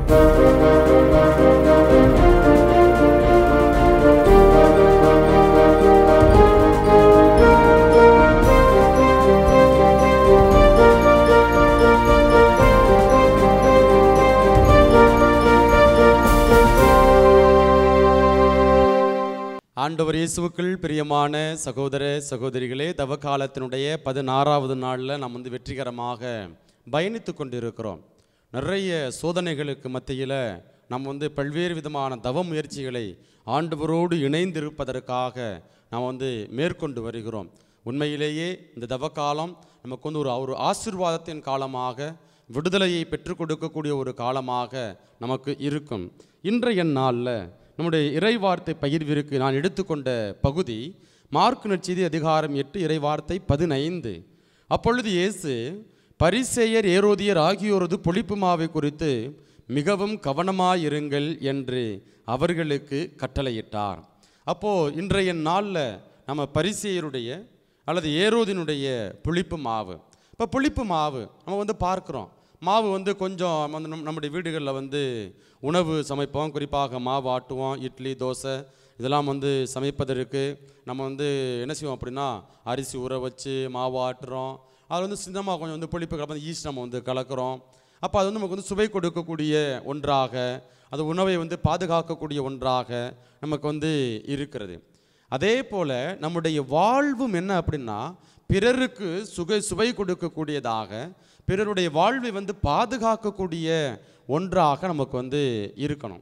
ஆண்டவர் இயேசுவுக்குள் பிரியமான சகோதர சகோதரிகளே தவக்காலத்தினுடைய பதினாறாவது நாளில் நாம் வந்து வெற்றிகரமாக பயணித்து கொண்டிருக்கிறோம் நிறைய சோதனைகளுக்கு மத்தியில் நாம் வந்து பல்வேறு விதமான தவ முயற்சிகளை ஆண்டவரோடு இணைந்திருப்பதற்காக நாம் வந்து மேற்கொண்டு வருகிறோம் உண்மையிலேயே இந்த தவக்காலம் நமக்கு வந்து ஒரு ஒரு ஆசீர்வாதத்தின் காலமாக விடுதலையை பெற்றுக் கொடுக்கக்கூடிய ஒரு காலமாக நமக்கு இருக்கும் இன்றைய நாளில் நம்முடைய இறைவார்த்தை பகிர்விற்கு நான் எடுத்துக்கொண்ட பகுதி மார்க் நற்செய்தி அதிகாரம் எட்டு இறைவார்த்தை பதினைந்து அப்பொழுது இயேசு பரிசேயர் ஏரோதியர் ஆகியோரது புளிப்பு மாவை குறித்து மிகவும் கவனமாயிருங்கள் என்று அவர்களுக்கு கட்டளையிட்டார் அப்போது இன்றைய நாளில் நம்ம பரிசேயருடைய அல்லது ஏரோதினுடைய புளிப்பு மாவு இப்போ புளிப்பு மாவு நம்ம வந்து பார்க்குறோம் மாவு வந்து கொஞ்சம் வந்து நம் நம்முடைய வீடுகளில் வந்து உணவு சமைப்போம் குறிப்பாக மாவு ஆட்டுவோம் இட்லி தோசை இதெல்லாம் வந்து சமைப்பதற்கு நம்ம வந்து என்ன செய்வோம் அப்படின்னா அரிசி ஊற வச்சு மாவு ஆட்டுறோம் அது வந்து சின்னமாக கொஞ்சம் வந்து புளிப்பு கலந்து ஈஸ்ட் நம்ம வந்து கலக்கிறோம் அப்போ அது வந்து நமக்கு வந்து சுவை கொடுக்கக்கூடிய ஒன்றாக அது உணவை வந்து பாதுகாக்கக்கூடிய ஒன்றாக நமக்கு வந்து இருக்கிறது அதே போல் நம்முடைய வாழ்வும் என்ன அப்படின்னா பிறருக்கு சுகை சுவை கொடுக்கக்கூடியதாக பிறருடைய வாழ்வை வந்து பாதுகாக்கக்கூடிய ஒன்றாக நமக்கு வந்து இருக்கணும்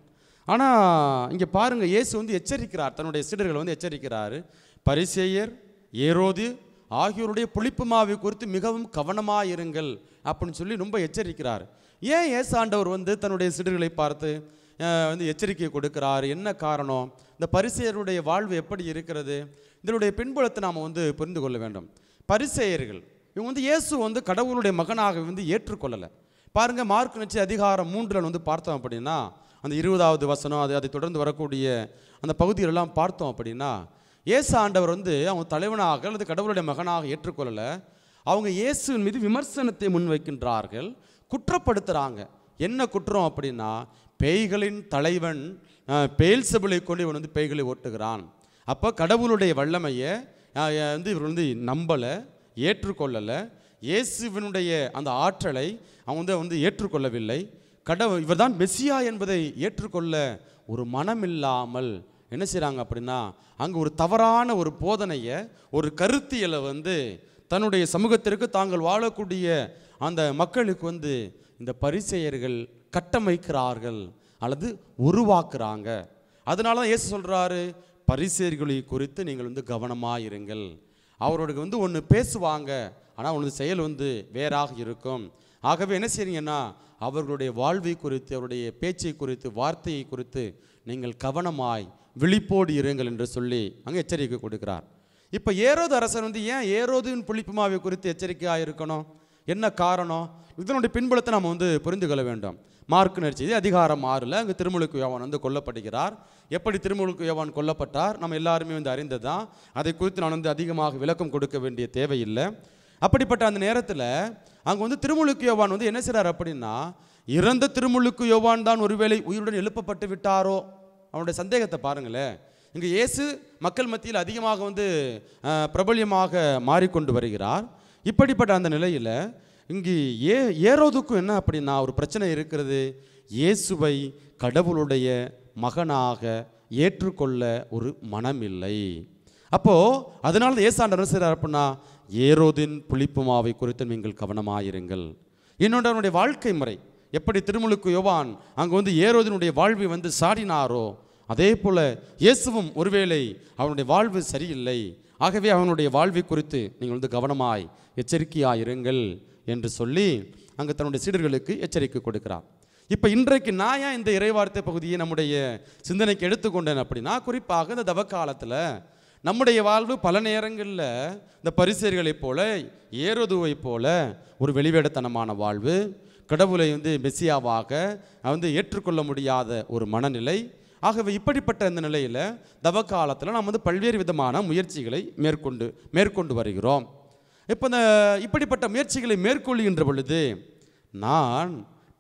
ஆனால் இங்கே பாருங்கள் இயேசு வந்து எச்சரிக்கிறார் தன்னுடைய சீடர்களை வந்து எச்சரிக்கிறார் பரிசேயர் ஏரோது ஆகியோருடைய புளிப்பு மாவை குறித்து மிகவும் கவனமாக இருங்கள் அப்படின்னு சொல்லி ரொம்ப எச்சரிக்கிறார் ஏன் ஏசு ஆண்டவர் வந்து தன்னுடைய சீடர்களை பார்த்து அஹ், வந்து எச்சரிக்கை கொடுக்கிறார் என்ன காரணம் இந்த பரிசேயருடைய வாழ்வு எப்படி இருக்கிறது இதனுடைய பின்புலத்தை நாம் வந்து புரிந்து கொள்ள வேண்டும் பரிசேயர்கள் இவங்க வந்து இயேசு வந்து கடவுளுடைய மகனாக வந்து ஏற்றுக்கொள்ளலை பாருங்க மார்க் நச்சு அதிகாரம் மூன்றில் வந்து பார்த்தோம் அப்படின்னா அந்த இருபதாவது வசனம் அது அதை தொடர்ந்து வரக்கூடிய அந்த பகுதிகளெல்லாம் பார்த்தோம் அப்படின்னா இயேசு ஆண்டவர் வந்து அவங்க தலைவனாக அல்லது கடவுளுடைய மகனாக ஏற்றுக்கொள்ளலை அவங்க இயேசுவின் மீது விமர்சனத்தை முன்வைக்கின்றார்கள் குற்றப்படுத்துகிறாங்க என்ன குற்றம் அப்படின்னா பேய்களின் தலைவன் பேல்சபிளை கொண்டு இவன் வந்து பேய்களை ஓட்டுகிறான் அப்போ கடவுளுடைய வல்லமையை அஹ், அஹ், வந்து இவர் வந்து நம்பலை ஏற்றுக்கொள்ளலை இயேசுவினுடைய அந்த ஆற்றலை அவங்க வந்து வந்து ஏற்றுக்கொள்ளவில்லை கடவுள் இவர்தான் மெஸ்ஸியா என்பதை ஏற்றுக்கொள்ள ஒரு மனமில்லாமல் என்ன செய்கிறாங்க அப்படின்னா அங்கே ஒரு தவறான ஒரு போதனையை ஒரு கருத்தியலை வந்து தன்னுடைய சமூகத்திற்கு தாங்கள் வாழக்கூடிய அந்த மக்களுக்கு வந்து இந்த பரிசெயர்கள் கட்டமைக்கிறார்கள் அல்லது உருவாக்குறாங்க அதனால தான் இயேசு சொல்கிறாரு பரிசேர்களை குறித்து நீங்கள் வந்து கவனமாக இருங்கள் அவரோட வந்து ஒன்று பேசுவாங்க ஆனால் ஒன்று செயல் வந்து வேறாக இருக்கும் ஆகவே என்ன செய்றீங்கன்னா அவர்களுடைய வாழ்வை குறித்து அவருடைய பேச்சை குறித்து வார்த்தையை குறித்து நீங்கள் கவனமாய் விழிப்போடு இருங்கள் என்று சொல்லி அங்கே எச்சரிக்கை கொடுக்கிறார் இப்போ ஏரோது அரசர் வந்து ஏன் ஏரோதின் புளிப்புமாவை குறித்து எச்சரிக்கையாக இருக்கணும் என்ன காரணம் இதனுடைய பின்புலத்தை நம்ம வந்து புரிந்து கொள்ள வேண்டும் மார்க் நடிச்சது அதிகாரம் ஆறில் அங்கே திருமுழுக்கு யோவான் வந்து கொல்லப்படுகிறார் எப்படி திருமுழுக்கு யோவான் கொல்லப்பட்டார் நம்ம எல்லாருமே வந்து அறிந்ததுதான் அதை குறித்து நான் வந்து அதிகமாக விளக்கம் கொடுக்க வேண்டிய தேவையில்லை அப்படிப்பட்ட அந்த நேரத்தில் அங்கே வந்து திருமுழுக்கு யோவான் வந்து என்ன செய்றார் அப்படின்னா இறந்த திருமுழுக்கு யோவான் தான் ஒருவேளை உயிருடன் எழுப்பப்பட்டு விட்டாரோ அவனுடைய சந்தேகத்தை பாருங்களேன் இங்கே இயேசு மக்கள் மத்தியில் அதிகமாக வந்து அஹ், பிரபல்யமாக மாறிக்கொண்டு வருகிறார் இப்படிப்பட்ட அந்த நிலையில் இங்கு ஏ ஏரோதுக்கும் என்ன அப்படின்னா ஒரு பிரச்சனை இருக்கிறது இயேசுவை கடவுளுடைய மகனாக ஏற்றுக்கொள்ள ஒரு மனமில்லை அப்போது அதனால தான் ஏசாண்டர் என்ன செய்கிறார் அப்படின்னா ஏரோதின் புளிப்பு மாவை குறித்து நீங்கள் கவனமாயிருங்கள் இன்னொன்று அவனுடைய வாழ்க்கை முறை எப்படி திருமுழுக்கு யோவான் அங்கே வந்து ஏரோதினுடைய வாழ்வை வந்து சாடினாரோ அதே போல் இயேசுவும் ஒருவேளை அவனுடைய வாழ்வு சரியில்லை ஆகவே அவனுடைய வாழ்வை குறித்து நீங்கள் வந்து கவனமாய் எச்சரிக்கையாயிருங்கள் என்று சொல்லி அங்கே தன்னுடைய சீடர்களுக்கு எச்சரிக்கை கொடுக்கிறார் இப்போ இன்றைக்கு நான் ஏன் இந்த இறைவார்த்தை பகுதியை நம்முடைய சிந்தனைக்கு எடுத்துக்கொண்டேன் அப்படின்னா குறிப்பாக இந்த தவக்காலத்தில் நம்முடைய வாழ்வு பல நேரங்களில் இந்த பரிசேர்களைப் போல ஏறுதுவைப் போல ஒரு வெளிவேடத்தனமான வாழ்வு கடவுளை வந்து மெஸ்ஸியாவாக வந்து ஏற்றுக்கொள்ள முடியாத ஒரு மனநிலை ஆகவே இப்படிப்பட்ட இந்த நிலையில் தவக்காலத்தில் நாம் வந்து பல்வேறு விதமான முயற்சிகளை மேற்கொண்டு மேற்கொண்டு வருகிறோம் இப்போ இந்த இப்படிப்பட்ட முயற்சிகளை மேற்கொள்கின்ற பொழுது நான்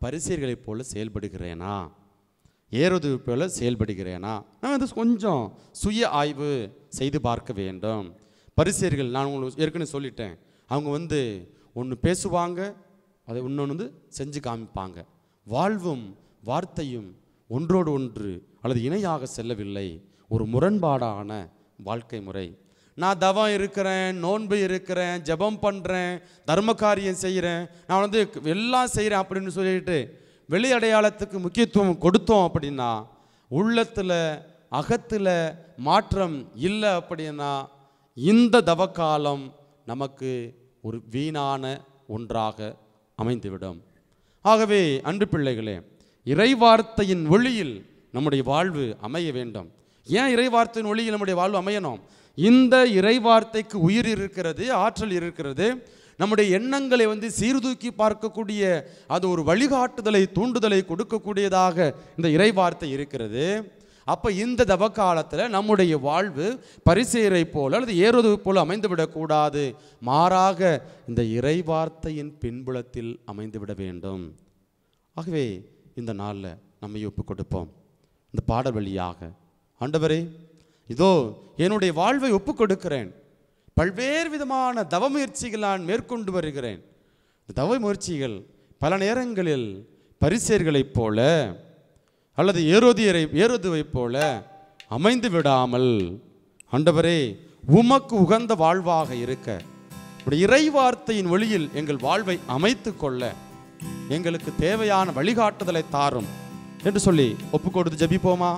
பரிசீர்களைப் போல செயல்படுகிறேனா ஏறுவது போல செயல்படுகிறேனா நான் வந்து கொஞ்சம் சுய ஆய்வு செய்து பார்க்க வேண்டும் பரிசேர்கள் நான் உங்களுக்கு ஏற்கனவே சொல்லிட்டேன் அவங்க வந்து ஒன்று பேசுவாங்க அதை இன்னொன்று வந்து செஞ்சு காமிப்பாங்க வாழ்வும் வார்த்தையும் ஒன்றோடு ஒன்று அல்லது இணையாக செல்லவில்லை ஒரு முரண்பாடான வாழ்க்கை முறை நான் தவம் இருக்கிறேன் நோன்பு இருக்கிறேன் ஜெபம் பண்ணுறேன் தர்ம காரியம் செய்கிறேன் நான் வந்து எல்லாம் செய்கிறேன் அப்படின்னு சொல்லிட்டு வெளி அடையாளத்துக்கு முக்கியத்துவம் கொடுத்தோம் அப்படின்னா உள்ளத்தில் அகத்தில் மாற்றம் இல்லை அப்படின்னா இந்த தவக்காலம் நமக்கு ஒரு வீணான ஒன்றாக அமைந்துவிடும் ஆகவே அன்பு பிள்ளைகளே இறைவார்த்தையின் ஒளியில் நம்முடைய வாழ்வு அமைய வேண்டும் ஏன் இறைவார்த்தையின் ஒளியில் நம்முடைய வாழ்வு அமையணும் இந்த இறைவார்த்தைக்கு உயிர் இருக்கிறது ஆற்றல் இருக்கிறது நம்முடைய எண்ணங்களை வந்து சீர்தூக்கி பார்க்கக்கூடிய அது ஒரு வழிகாட்டுதலை தூண்டுதலை கொடுக்கக்கூடியதாக இந்த இறைவார்த்தை இருக்கிறது அப்போ இந்த தவ காலத்தில் நம்முடைய வாழ்வு பரிசேரை போல அல்லது ஏறுவது போல அமைந்துவிடக்கூடாது மாறாக இந்த இறைவார்த்தையின் பின்புலத்தில் அமைந்துவிட வேண்டும் ஆகவே இந்த நாளில் நம்மை ஒப்பு கொடுப்போம் இந்த பாடல் வழியாக ஆண்டவரே இதோ என்னுடைய வாழ்வை ஒப்பு கொடுக்கிறேன் பல்வேறு விதமான தவ முயற்சிகள் நான் மேற்கொண்டு வருகிறேன் இந்த தவ முயற்சிகள் பல நேரங்களில் பரிசேர்களைப் போல அல்லது ஏரோதியரை ஏரோதுவைப் போல அமைந்து விடாமல் ஆண்டவரே உமக்கு உகந்த வாழ்வாக இருக்க உடைய இறை வார்த்தையின் ஒளியில் எங்கள் வாழ்வை அமைத்து கொள்ள எங்களுக்கு தேவையான வழிகாட்டுதலை தாரும் என்று சொல்லி ஒப்பு கொடுத்து ஜெபிப்போமா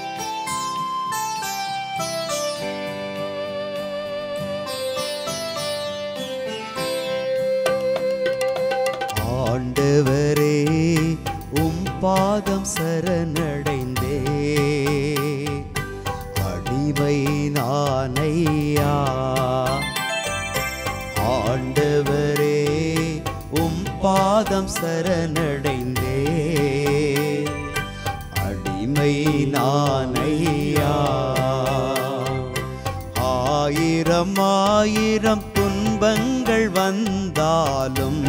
ஆண்டவரே உம் பாதம் சரணடைந்தே அடிமை நானையா ஆண்டவரே உம் பாதம் சரணடைந்தே அடிமை நானையா ஆயிரம் ஆயிரம் துன்பங்கள் வந்தாலும்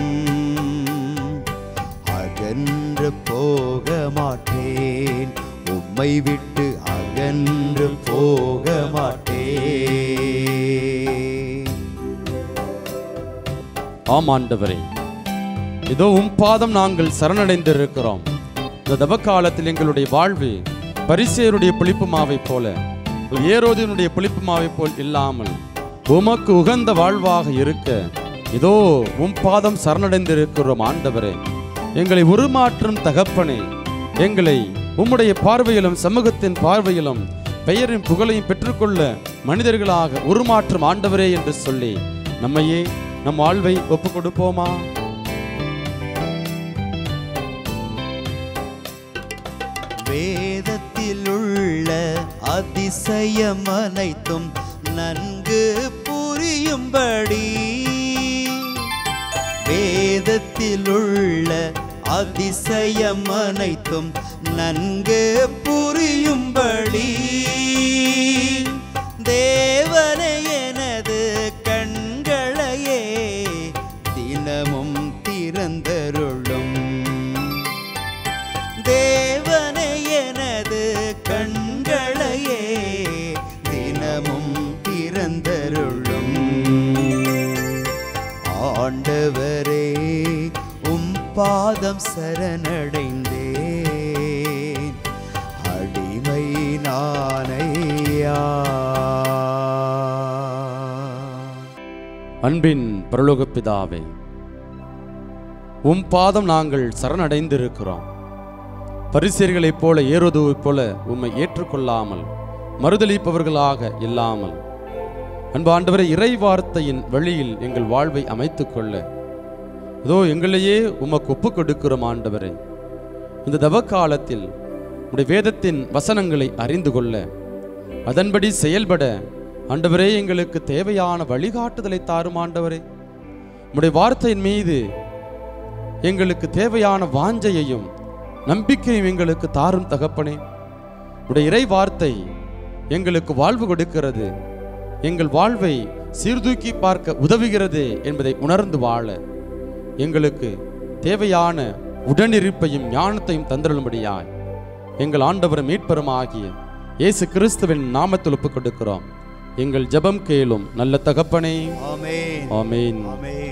அகன்று போக மாட்டேன் உம்மை விட்டு அகன்று போக மாட்டேன் ஆம் ஆண்டவரே இதோ உம் பாதம் நாங்கள் சரணடைந்திருக்கிறோம் இந்த தவக்காலத்தில் எங்களுடைய வாழ்வு பரிசேருடைய புளிப்பு மாவைப் போல ஏரோதினுடைய புளிப்பு மாவைப் போல் இல்லாமல் உமக்கு உகந்த வாழ்வாக இருக்க இதோ உம் பாதம் சரணடைந்திருக்கிறோம் ஆண்டவரே எங்களை உருமாற்றும் தகப்பனே எங்களை உம்முடைய பார்வையிலும் சமூகத்தின் பார்வையிலும் பெயரின் புகழையும் பெற்றுக்கொள்ள மனிதர்களாக உருமாற்றும் ஆண்டவரே என்று சொல்லி நம்மையே நம் வாழ்வை ஒப்பு கொடுப்போமா வேதத்தில் உள்ள அதிசயம் அனைத்தும் நன்கு புரியும்படி வேதத்தில் உள்ள அதிசயம் அனைத்தும் நன்கு புரியும்படி தேவனை எனது கண்களையே தினமும் திறந்தருளும் தேவனை எனது கண்களையே தினமும் திறந்தருளும் ஆண்டவரே உம் பாதம் சரணடைந்தேன் அடிமை நானையா அன்பின் பரலோகப் பிதாவே உம் பாதம் நாங்கள் சரணடைந்திருக்கிறோம் பரிசேர்களைப் போல ஏறுவதைப் போல உம்மை ஏற்றுக்கொள்ளாமல் மறுதளிப்பவர்களாக இல்லாமல் அன்பு ஆண்டவரை இறை வார்த்தையின் வழியில் எங்கள் வாழ்வை அமைத்துக் கொள்ள இதோ எங்களையே உமக்கு ஒப்புக் கொடுக்கிறோம் ஆண்டவரே இந்த தவ காலத்தில் உடைய வேதத்தின் வசனங்களை அறிந்து கொள்ள அதன்படி செயல்பட ஆண்டவரே எங்களுக்கு தேவையான வழிகாட்டுதலை தாரும் ஆண்டவரே உடைய வார்த்தையின் மீது எங்களுக்கு தேவையான வாஞ்சையையும் நம்பிக்கையும் எங்களுக்கு தாரும் தகப்பனே உடைய இறை வார்த்தை எங்களுக்கு வாழ்வு கொடுக்கிறது எங்கள் வாழ்வை சீர்தூக்கி பார்க்க உதவுகிறது என்பதை உணர்ந்து வாழ எங்களுக்கு தேவையான உடனிருப்பையும் ஞானத்தையும் தந்திருளும்படியாய் எங்கள் ஆண்டவர் மீட்பெரும் ஆகிய இயேசு கிறிஸ்துவின் நாமத்தில் ஒப்புக் கொடுக்கிறோம் எங்கள் ஜெபம் கேளும் நல்ல தகப்பனே ஆமென் ஆமென் ஆமென்